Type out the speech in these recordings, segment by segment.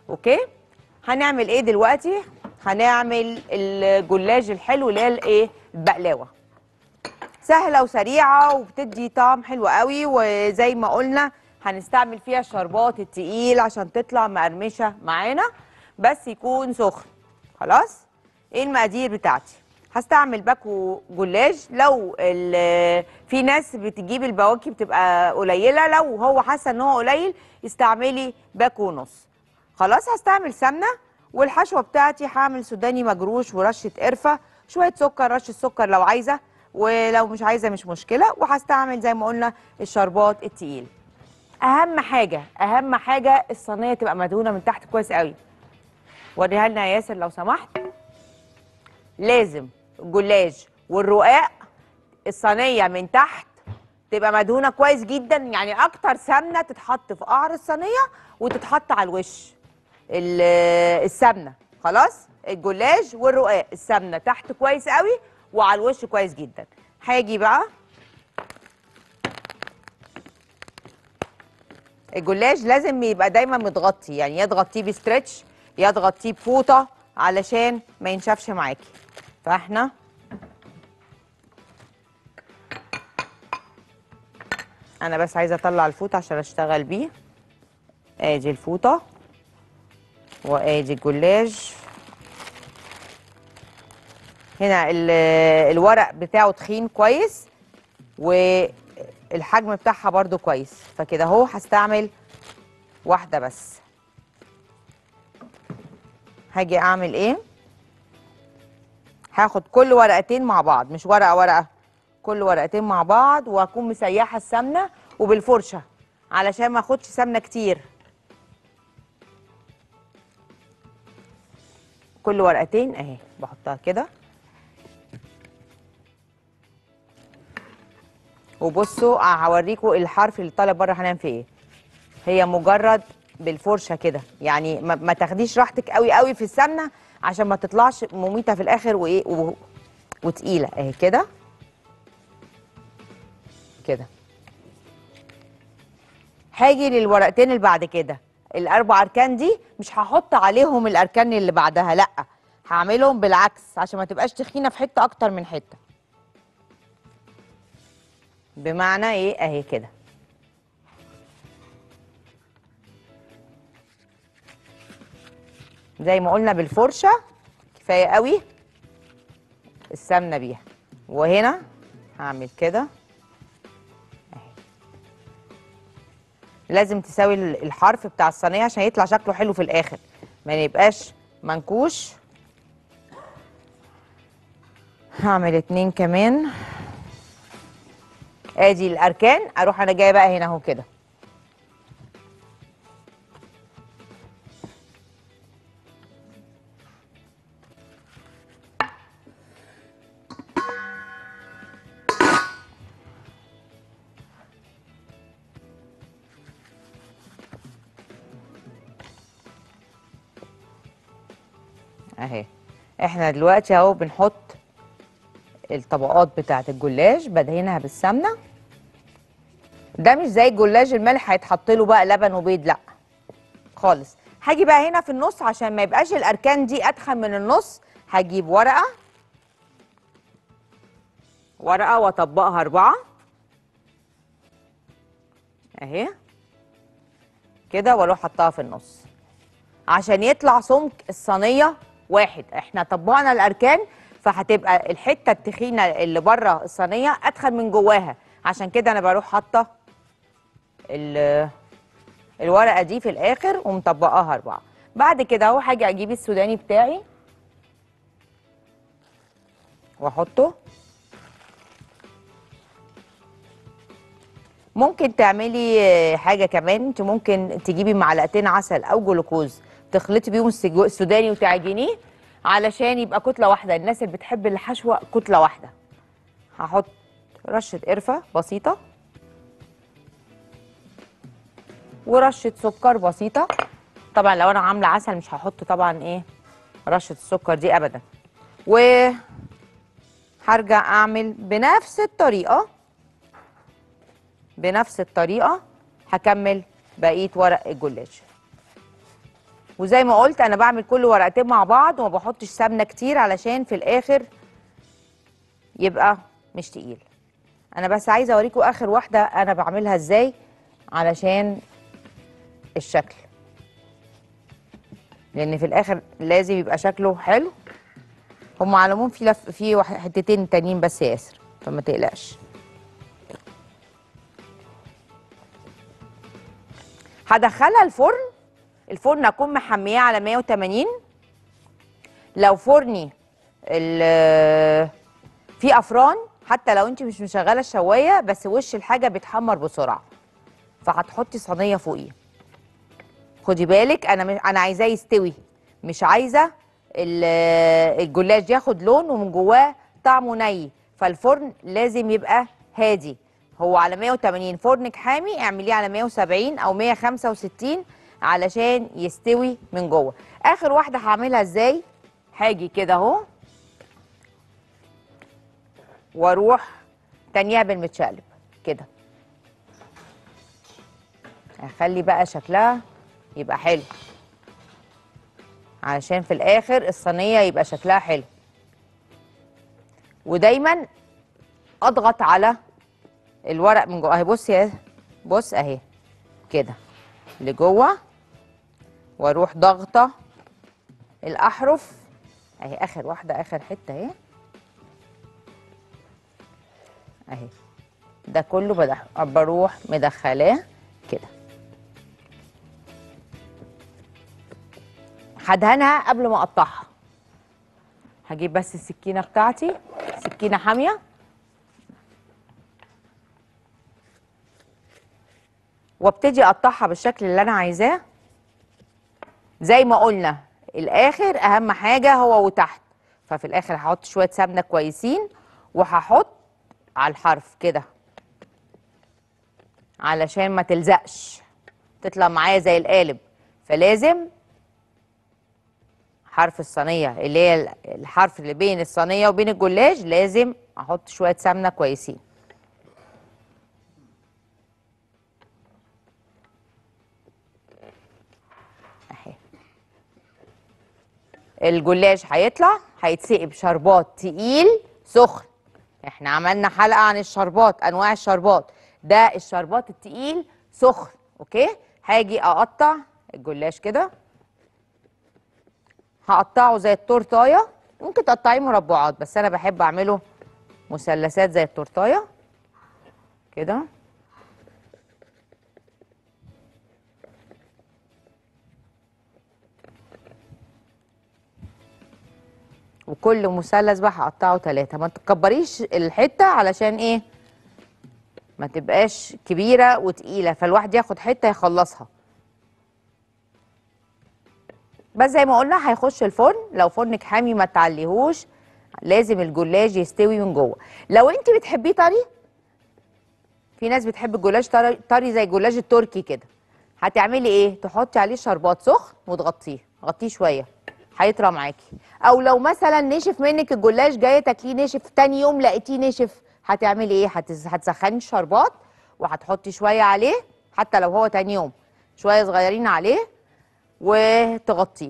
اوكي هنعمل ايه دلوقتي هنعمل الجلاج الحلو اللي هي الايه البقلاوه سهله وسريعه وبتدي طعم حلو قوي وزي ما قلنا هنستعمل فيها الشربات التقيل عشان تطلع مقرمشه معانا بس يكون سخن خلاص ايه المقادير بتاعتي هستعمل باكو جلاج لو ال- في ناس بتجيب البواكي بتبقى قليله لو هو حاسه ان هو قليل استعملي باكو ونص خلاص هستعمل سمنه والحشوه بتاعتي هعمل سوداني مجروش ورشه قرفه شويه سكر رشه سكر لو عايزه ولو مش عايزه مش مشكله وهستعمل زي ما قلنا الشربات التقيل اهم حاجه اهم حاجه الصينيه تبقى مدهونه من تحت كويس قوي وريها لنا يا ياسر لو سمحت لازم الجلاج والرقاق الصينيه من تحت تبقى مدهونه كويس جدا يعني اكتر سمنه تتحط في قعر الصينيه وتتحط على الوش ال- السمنه خلاص الجلاج والرقاق السمنه تحت كويس قوي وعلى الوش كويس جدا هاجي بقى الجلاج لازم يبقى دايما متغطي يعني يا تغطيه بستريتش يا تغطيه بفوطه علشان ما ينشفش معاكي فاحنا انا بس عايزه اطلع الفوطه عشان اشتغل بيه ادي الفوطه وادي الجلاج هنا ال- الورق بتاعه تخين كويس والحجم بتاعها برضو كويس فكده اهو هستعمل واحده بس هاجي اعمل ايه هاخد كل ورقتين مع بعض مش ورقه ورقه كل ورقتين مع بعض واكون مسيحه السمنه وبالفرشه علشان ما اخدش سمنه كتير كل ورقتين اهي بحطها كده وبصوا هوريكم الحرف اللي طالع بره هنعمل فيه ايه هي مجرد بالفرشه كده يعني ما, ما تاخديش راحتك قوي قوي في السمنه عشان ما تطلعش مميته في الاخر وايه و... وتقيله اهي كده كده هاجي للورقتين اللي بعد كده الاربع اركان دي مش هحط عليهم الاركان اللي بعدها لا هعملهم بالعكس عشان ما تبقاش تخينه في حته اكتر من حته بمعنى ايه اهي كده زي ما قلنا بالفرشه كفايه قوي السمنه بيها وهنا هعمل كده اهي لازم تساوي ال- الحرف بتاع الصينيه عشان يطلع شكله حلو في الاخر ما يبقاش منكوش هعمل اتنين كمان ادي الاركان اروح انا جايه بقى هنا اهو كده اهي احنا دلوقتي اهو بنحط الطبقات بتاعت الجلاش بدهنها بالسمنه ده مش زي الجلاش الملح هيتحط له بقى لبن وبيض لا خالص هاجي بقى هنا في النص عشان ما يبقاش الاركان دي اتخن من النص هجيب ورقه ورقه واطبقها اربعه اهي كده واروح حطها في النص عشان يطلع سمك الصينيه واحد احنا طبقنا الاركان فهتبقى الحته التخينه اللي بره الصينيه اتخن من جواها عشان كده انا بروح حاطه ال- الورقه دي في الاخر ومطبقاها اربعه بعد كده اهو هاجي اجيب السوداني بتاعي واحطه ممكن تعملي آه، حاجه كمان انت ممكن تجيبي معلقتين عسل او جلوكوز تخلطي بيهم السجو- السوداني وتعجنيه علشان يبقى كتله واحده الناس اللي بتحب الحشوه كتله واحده هحط رشه قرفه بسيطه ورشه سكر بسيطه طبعا لو انا عامله عسل مش هحط طبعا ايه رشه السكر دي ابدا و هرجع اعمل بنفس الطريقه بنفس الطريقه هكمل بقيه ورق الجلاش وزي ما قلت انا بعمل كل ورقتين مع بعض وما بحطش سمنه كتير علشان في الاخر يبقى مش تقيل انا بس عايزه اوريكم اخر واحده انا بعملها ازاي علشان الشكل لان في الاخر لازم يبقى شكله حلو هم على العموم في لف في واحد- حتتين تانيين بس يا ياسر فما تقلقش هدخلها الفرن الفرن اكون محمياه على 180 لو فرني ال- في افران حتى لو انت مش مشغله الشوايه بس وش الحاجه بيتحمر بسرعه فهتحطي صينيه فوقيه خدي بالك انا مش انا عايزاه يستوي مش عايزه ال- الجلاش ياخد لون ومن جواه طعمه ني فالفرن لازم يبقى هادي هو على 180 فرنك حامي اعمليه على 170 او 165 علشان يستوي من جوه اخر واحده هعملها ازاي هاجي كده اهو واروح تانيها بالمتشقلب كده هخلي بقى شكلها يبقى حلو علشان في الاخر الصينيه يبقى شكلها حلو ودايما اضغط على الورق من جوه اهي بص يا بص اهي كده لجوه واروح ضاغطه الاحرف اهي اخر واحده اخر حته اهي اهي ده كله بدح بروح مدخلاه كده هدهنها قبل ما اقطعها هجيب بس السكينه بتاعتي سكينه حاميه وابتدي اقطعها بالشكل اللي انا عايزاه زي ما قلنا الاخر اهم حاجه هو وتحت ففي الاخر هحط شويه سمنه كويسين وهحط على الحرف كده علشان ما تلزقش تطلع معايا زي القالب فلازم حرف الصينيه اللي هي الحرف اللي بين الصينيه وبين الجلاش لازم احط شويه سمنه كويسين اهي الجلاش هيطلع هيتسقي بشربات تقيل سخن احنا عملنا حلقه عن الشربات انواع الشربات ده الشربات التقيل سخن اوكي هاجي اقطع الجلاش كده هقطعه زي التورتايه ممكن تقطعيه مربعات بس انا بحب اعمله مثلثات زي التورتايه كده وكل مثلث بقى هقطعه ثلاثة ما تكبريش الحتة علشان ايه ما تبقاش كبيرة وتقيلة فالواحد ياخد حتة يخلصها بس زي ما قلنا هيخش الفرن لو فرنك حامي ما تعليهوش لازم الجلاش يستوي من جوه لو انت بتحبيه طري في ناس بتحب الجلاش طري, طري زي الجلاش التركي كده هتعملي ايه تحطي عليه شربات سخن وتغطيه غطيه شويه هيطرى معاكي او لو مثلا نشف منك الجلاش جايه تاكليه نشف تاني يوم لقيتيه نشف هتعملي ايه هتز... هتسخني الشربات وهتحطي شويه عليه حتى لو هو تاني يوم شويه صغيرين عليه وتغطيه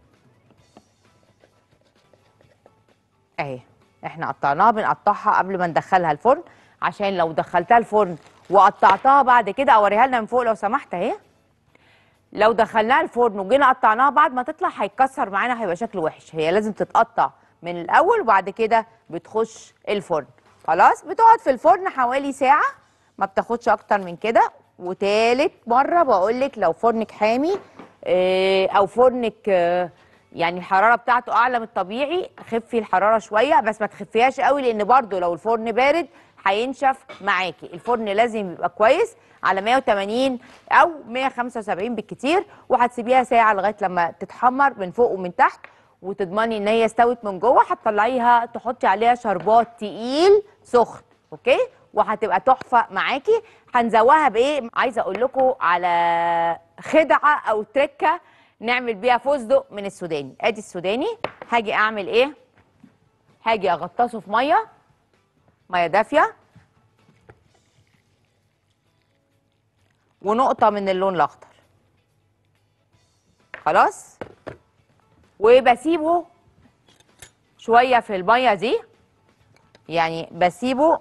اهي احنا قطعناها بنقطعها قبل ما ندخلها الفرن عشان لو دخلتها الفرن وقطعتها بعد كده اوريها لنا من فوق لو سمحت اهي لو دخلناها الفرن وجينا قطعناها بعد ما تطلع هيتكسر معانا هيبقى شكله وحش هي لازم تتقطع من الاول وبعد كده بتخش الفرن خلاص بتقعد في الفرن حوالي ساعه ما بتاخدش اكتر من كده وتالت مره بقول لك لو فرنك حامي آه، او فرنك آه، يعني الحراره بتاعته اعلى من الطبيعي خفي الحراره شويه بس ما تخفيهاش قوي لان برضو لو الفرن بارد هينشف معاكي الفرن لازم يبقى كويس على 180 او 175 بالكتير وهتسيبيها ساعه لغايه لما تتحمر من فوق ومن تحت وتضمني ان هي استوت من جوه هتطلعيها تحطي عليها شربات تقيل سخن اوكي وهتبقى تحفه معاكي هنزوقها بايه عايزه اقول لكم على خدعه او تركه نعمل بيها فستق من السوداني ادي السوداني هاجي اعمل ايه هاجي اغطسه في ميه ميه دافيه ونقطه من اللون الاخضر خلاص وبسيبه شويه في الميه دي يعني بسيبه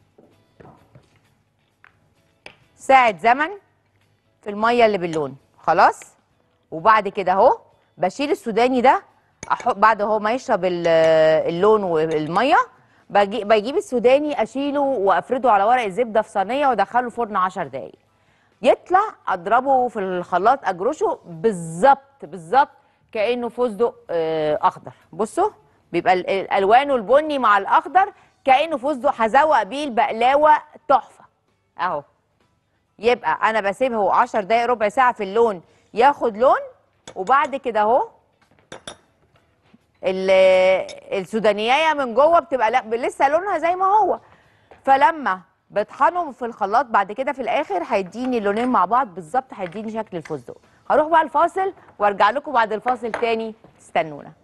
ساعة زمن في الميه اللي باللون خلاص وبعد كده اهو بشيل السوداني ده أحط بعد هو ما يشرب ال- اللون والميه بجي بجيب السوداني اشيله وافرده على ورق الزبده في صينيه وادخله الفرن 10 دقايق يطلع اضربه في الخلاط اجرشه بالظبط بالظبط كانه فستق آه، اخضر بصوا بيبقى ال- الالوان البني مع الاخضر كانه فستق هزوق بيه البقلاوه تحفه اهو يبقى انا بسيبه 10 دقايق ربع ساعه في اللون ياخد لون وبعد كده اهو ال- السودانيايه من جوه بتبقى لا لسه لونها زي ما هو فلما بطحنهم في الخلاط بعد كده في الاخر هيديني اللونين مع بعض بالظبط هيديني شكل الفستق هروح بقى الفاصل وارجع لكم بعد الفاصل تاني استنونا